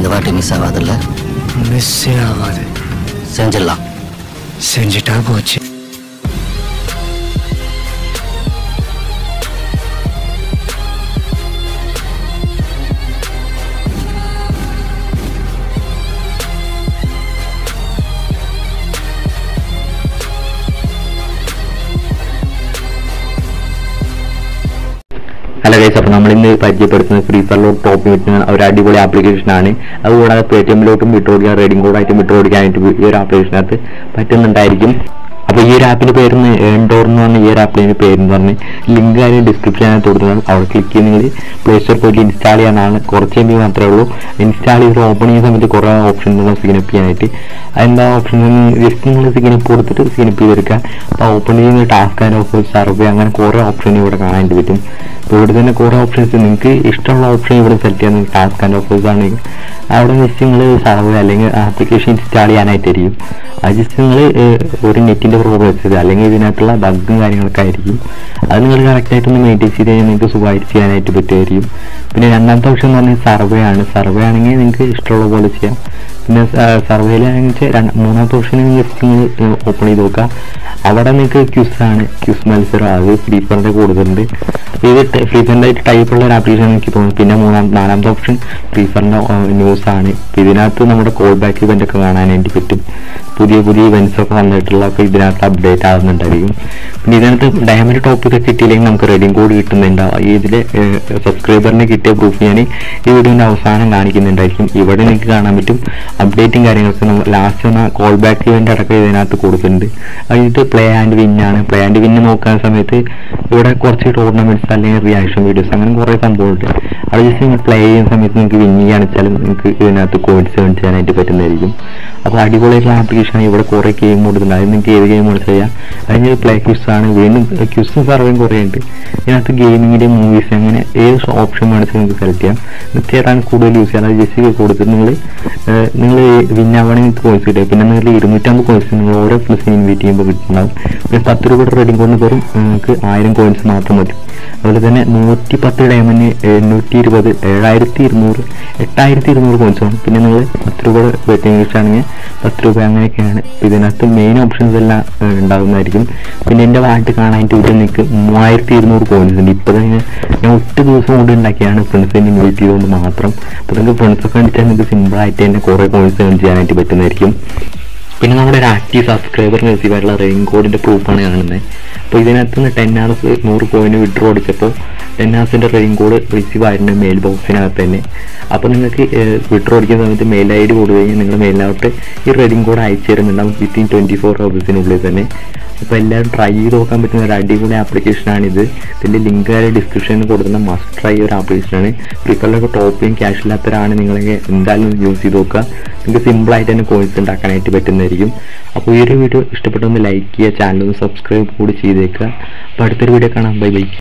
இந்த வாட்டி மிஸ் ஆகாதுல்ல மிஸ்ஸே ஆகாது செஞ்சிடலாம் செஞ்சுட்டா போச்சு ഹലോ ഗൈസ് അപ്പോൾ നമ്മൾ ഇന്ന് പരിചയപ്പെടുത്തുന്നത് ഫ്രീ ഫയറിലോട്ട് ടോപ്പ് കിട്ടുന്ന ഒരു അടിപൊളി ആപ്ലിക്കേഷൻ ആണ് അതുകൂടാതെ പേ ടി എമ്മിലോട്ടും വിട്ട് ഓടിക്കാൻ റേഡിംഗ് കോഡായിട്ടും വിട്ട് ഓടിക്കാനായിട്ട് ഈ ഒരു ആപ്ലിക്കേഷനകത്ത് പറ്റുന്നുണ്ടായിരിക്കും അപ്പോൾ ഈ ഒരു ആപ്പിന്റെ പേര് എൻഡോർ എന്ന് പറഞ്ഞ ഈ ഒരു ആപ്പിന്റെ പേര് എന്ന് പറഞ്ഞ് ലിങ്ക് കാര്യം ഡിസ്ക്രിപ്ഷനകത്ത് കൊടുത്തതാണ് അവിടെ ക്ലിക്ക് ചെയ്ത് നിങ്ങൾ പ്ലേ സ്റ്റോർ പോയിട്ട് ഇൻസ്റ്റാൾ ചെയ്യാനാണ് കുറച്ച് എം ബി മാത്രമേ ഉള്ളൂ ഇൻസ്റ്റാൾ ചെയ്ത് ഓപ്പൺ ചെയ്യുന്ന സമയത്ത് കുറേ ഓപ്ഷൻ ഉള്ള സിഗ്നപ്പ് ചെയ്യാനായിട്ട് അതെന്താ ഓപ്ഷൻ ജസ്റ്റ് നിങ്ങൾ സിഗ്നപ്പ് കൊടുത്തിട്ട് സിഗ്നപ്പ് ചെയ്തെടുക്കുക അപ്പോൾ ഓപ്പൺ ചെയ്യുന്ന ടാസ്ക് ആൻഡ് ഓഫേഴ്സ് സർവേ അങ്ങനെ കുറേ ഓപ്ഷൻ ഇവിടെ കാണാനായിട്ട് പറ്റും അപ്പോൾ ഇവിടെ തന്നെ കുറേ ഓപ്ഷൻസ് നിങ്ങൾക്ക് ഇഷ്ടമുള്ള ഓപ്ഷൻ ഇവിടെ സെലക്ട് ചെയ്യാൻ ടാസ്ക് ആൻഡ് ഓഫേഴ്സ് ആണെങ്കിൽ അവിടെ ജസ്റ്റ് നിങ്ങൾ സർവേ അല്ലെങ്കിൽ ആപ്ലിക്കേഷൻ ഇൻസ്റ്റാൾ ചെയ്യാനായിട്ടായിരിക്കും അത് ജസ്റ്റ് നിങ്ങൾ ഒരു നെറ്റിൻ്റെ പ്രോബ്ലം വെച്ചത് അല്ലെങ്കിൽ ഇതിനകത്തുള്ള ബഗ്ഗും കാര്യങ്ങളൊക്കെ ആയിരിക്കും അത് നിങ്ങൾ കറക്റ്റായിട്ട് ഒന്ന് മെയിൻറ്റെയിൻ ചെയ്ത് കഴിഞ്ഞാൽ നിങ്ങൾക്ക് സുഖമായിട്ട് ചെയ്യാനായിട്ട് പറ്റുമായിരിക്കും പിന്നെ രണ്ടാമത്തെ ഓപ്ഷൻ എന്ന് പറഞ്ഞാൽ സർവേ ആണ് സർവേ ആണെങ്കിൽ നിങ്ങൾക്ക് ഇഷ്ടമുള്ള പോലെ ചെയ്യാം പിന്നെ സർവേയിൽ വെച്ചാൽ മൂന്നാമത്തെ ഓപ്ഷൻ ജസ്റ്റ് നിങ്ങൾ ഓപ്പൺ ചെയ്ത് നോക്കുക അവിടെ നിങ്ങൾക്ക് ക്യൂസ് ആണ് ക്യൂസ് മത്സരം അത് ഫ്രീ ഫയറിന്റെ കൂടുതലുണ്ട് ഇത് ഫ്രീ ഫയറിന്റെ ടൈപ്പുള്ള ഒരു ആപ്ലിക്കേഷൻ എനിക്ക് തോന്നുന്നു പിന്നെ മൂന്നാം നാലാമത്തെ ഓപ്ഷൻ ഫ്രീ ഫയറിന്റെ ന്യൂസ് ആണ് ഇപ്പൊ ഇതിനകത്ത് നമ്മുടെ കോൾ ബാക്ക് ഇവന്റ് ഒക്കെ കാണാനായിട്ട് പറ്റും പുതിയ പുതിയ ഇവന്റ്സ് ഒക്കെ വന്നിട്ടുള്ള ഒക്കെ ഇതിനകത്ത് അപ്ഡേറ്റ് ആകുന്നുണ്ടായിരിക്കും പിന്നെ ഇതിനകത്ത് ഡയമണ്ട് ടോപ്പ് ഒക്കെ കിട്ടിയില്ലെങ്കിൽ നമുക്ക് റെഡിങ് കോഡ് കിട്ടുന്നുണ്ടാവും ഈ ഇതിൽ സബ്സ്ക്രൈബറിന് കിട്ടിയ പ്രൂഫ് ഞാൻ ഈ വീഡിയോന്റെ അവസാനം കാണിക്കുന്നുണ്ടായിരിക്കും ഇവിടെ നിങ്ങൾക്ക് കാണാൻ പറ്റും അപ്ഡേറ്റും കാര്യങ്ങളൊക്കെ നമ്മൾ ലാസ്റ്റ് വന്ന കോൾ ബാക്ക് ഇവന്റ് അടക്കം ഇതിനകത്ത് കൊടുക്കുന്നുണ്ട് അതിട്ട് പ്ലേ ആൻഡ് വിൻ ആണ് പ്ലേ ആൻഡ് വിൻ നോക്കുന്ന സമയത്ത് ഇവിടെ കുറച്ച് ടൂർണമെന്റ്സ് അല്ലെങ്കിൽ റിയാക്ഷൻ വീഡിയോസ് അങ്ങനെ കുറേ സംഭവമുണ്ട് അത് ജസ്റ്റ് നിങ്ങൾ പ്ലേ ചെയ്യുന്ന സമയത്ത് നിങ്ങൾക്ക് വിൻ ചെയ്യുകയാണെച്ചാലും നിങ്ങൾക്ക് ഇതിനകത്ത് കോയിൻസ് ഏൺ ചെയ്യാനായിട്ട് പറ്റുന്നതായിരിക്കും അപ്പോൾ അടിപൊളിയായിട്ടുള്ള ആപ്ലിക്കേഷൻ ഇവിടെ കുറേ ഗെയിം കൊടുക്കുന്നുണ്ട് അത് നിങ്ങൾക്ക് ഏത് ഗെയിം കളിച്ച് ചെയ്യാം അതിന് പ്ലേ ക്യൂസ് ആണ് വീണ്ടും ക്യൂസും സർവേയും കുറേ ഉണ്ട് ഇതിനകത്ത് ഗെയിമിങ്ങിൻ്റെ മൂവീസ് അങ്ങനെ ഏത് ഓപ്ഷൻ വേണമെങ്കിൽ നിങ്ങൾക്ക് സെലക്ട് ചെയ്യാം നിത്യമായിട്ടാണ് കൂടുതൽ യൂസ് ചെയ്യാം അത് ജസ്റ്റ് കൊടുത്തിട്ട് നിങ്ങൾ നിങ്ങൾ വിന്നാവണമെങ്കിൽ കോഴ്സ് കിട്ടുക പിന്നെ നിങ്ങൾ ഇരുന്നൂറ്റമ്പത് കോഴ്സ് നിങ്ങൾ ഓരോ പ്ലസ് ഇൻവൈറ്റ് ചെയ്യുമ്പോൾ കിട്ടുന്നുണ്ടാവും പിന്നെ പത്ത് രൂപയുടെ റേഡിംഗ് കൊണ്ട് വെറും നിങ്ങൾക്ക് ആയിരം കോയിൻസ് മാത്രം മതി അതുപോലെ തന്നെ നൂറ്റി പത്ത് ഡയമണ്ട് എണ്ണൂറ്റി ഇരുപത് ഏഴായിരത്തി ഇരുന്നൂറ് എട്ടായിരത്തി ഇരുന്നൂറ് കോയിൻസ് ആണ് പിന്നെ നിങ്ങൾ പത്ത് രൂപയുടെ ബെറ്റിംഗ് ആണെങ്കിൽ പത്ത് രൂപ അങ്ങനെയൊക്കെയാണ് അപ്പോൾ ഇതിനകത്ത് മെയിൻ ഓപ്ഷൻസ് എല്ലാം ഏഹ്, ഉണ്ടാകുന്നതായിരിക്കും പിന്നെ എൻ്റെ വാട്ട് കാണാനായിട്ട് ഇവിടെ നിങ്ങൾക്ക് മൂവായിരത്തി ഇരുന്നൂറ് കോയിൻസ് ഉണ്ട് ഇപ്പോൾ തന്നെ ഞാൻ ഒറ്റ ദിവസം കൊണ്ട് ഉണ്ടാക്കിയാണ് ഫ്രണ്ട്സിനെ ഇൻവൈറ്റ് ചെയ്തുകൊണ്ട് മാത്രം അപ്പോൾ നിങ്ങൾക്ക് ഫ്രണ്ട്സൊക്കെ കണ്ടിട്ടാൽ നിങ്ങൾക്ക് സിമ്പിളായിട്ട് തന്നെ കുറേ കോയിൻസ് ഏൺ ചെയ്യാനായിട്ട് പറ്റുന്നതായിരിക്കും പിന്നെ നമ്മുടെ ഒരു ആക്റ്റീവ് സബ്സ്ക്രൈബറിന് റിസീവ് ആയിട്ടുള്ള റെയിൻ കോഡിന്റെ പ്രൂഫാണ് കാണുന്നത് അപ്പോൾ ഇതിനകത്ത് നിന്ന് ടെൻ ആർസ് നൂറ് കോയിന് വിഡ്രോ അടിച്ചപ്പോൾ ടെൻ ആർസിന്റെ റെയിൻ കോഡ് റിസീവ് ആയിട്ടുണ്ട് മെയിൽ ബോക്സിനകത്ത് തന്നെ അപ്പോൾ നിങ്ങൾക്ക് വിഡ്രോ അടിക്കുന്ന സമയത്ത് മെയിൽ ഐ ഡി കൊടുത്തു കഴിഞ്ഞാൽ നിങ്ങൾ മെയിലിനകത്ത് ഈ റെഡിങ് കോഡ് അയച്ചു തരുന്നുണ്ടാവും വിത്തിൻ ട്വൻറ്റി ഫോർ ഹവേഴ്സിനുള്ളിൽ തന്നെ അപ്പോൾ എല്ലാവരും ട്രൈ ചെയ്ത് നോക്കാൻ പറ്റുന്ന ഒരു അടിപൊളി ആപ്ലിക്കേഷനാണിത് ഇതിൻ്റെ ലിങ്ക് കാര്യം ഡിസ്ക്രിപ്ഷനിൽ കൊടുക്കുന്ന മസ്റ്റ് ട്രൈ ഒരു ആപ്ലിക്കേഷനാണ് ഫ്രീഫയറിലൊക്കെ ടോപ്പിയും ക്യാഷ് ഇല്ലാത്തവരാണ് നിങ്ങളെ എന്തായാലും യൂസ് ചെയ്ത് നോക്കുക നിങ്ങൾക്ക് സിമ്പിളായിട്ട് തന്നെ കോഴ്സ് ഉണ്ടാക്കാനായിട്ട് പറ്റുന്നതായിരിക്കും അപ്പോൾ ഈ ഒരു വീഡിയോ ഇഷ്ടപ്പെട്ടൊന്ന് ലൈക്ക് ചെയ്യുക ചാനൽ ഒന്ന് സബ്സ്ക്രൈബ് കൂടി ചെയ്തേക്കുക അപ്പോൾ അടുത്തൊരു വീഡിയോ കാണാം ബൈ ബൈ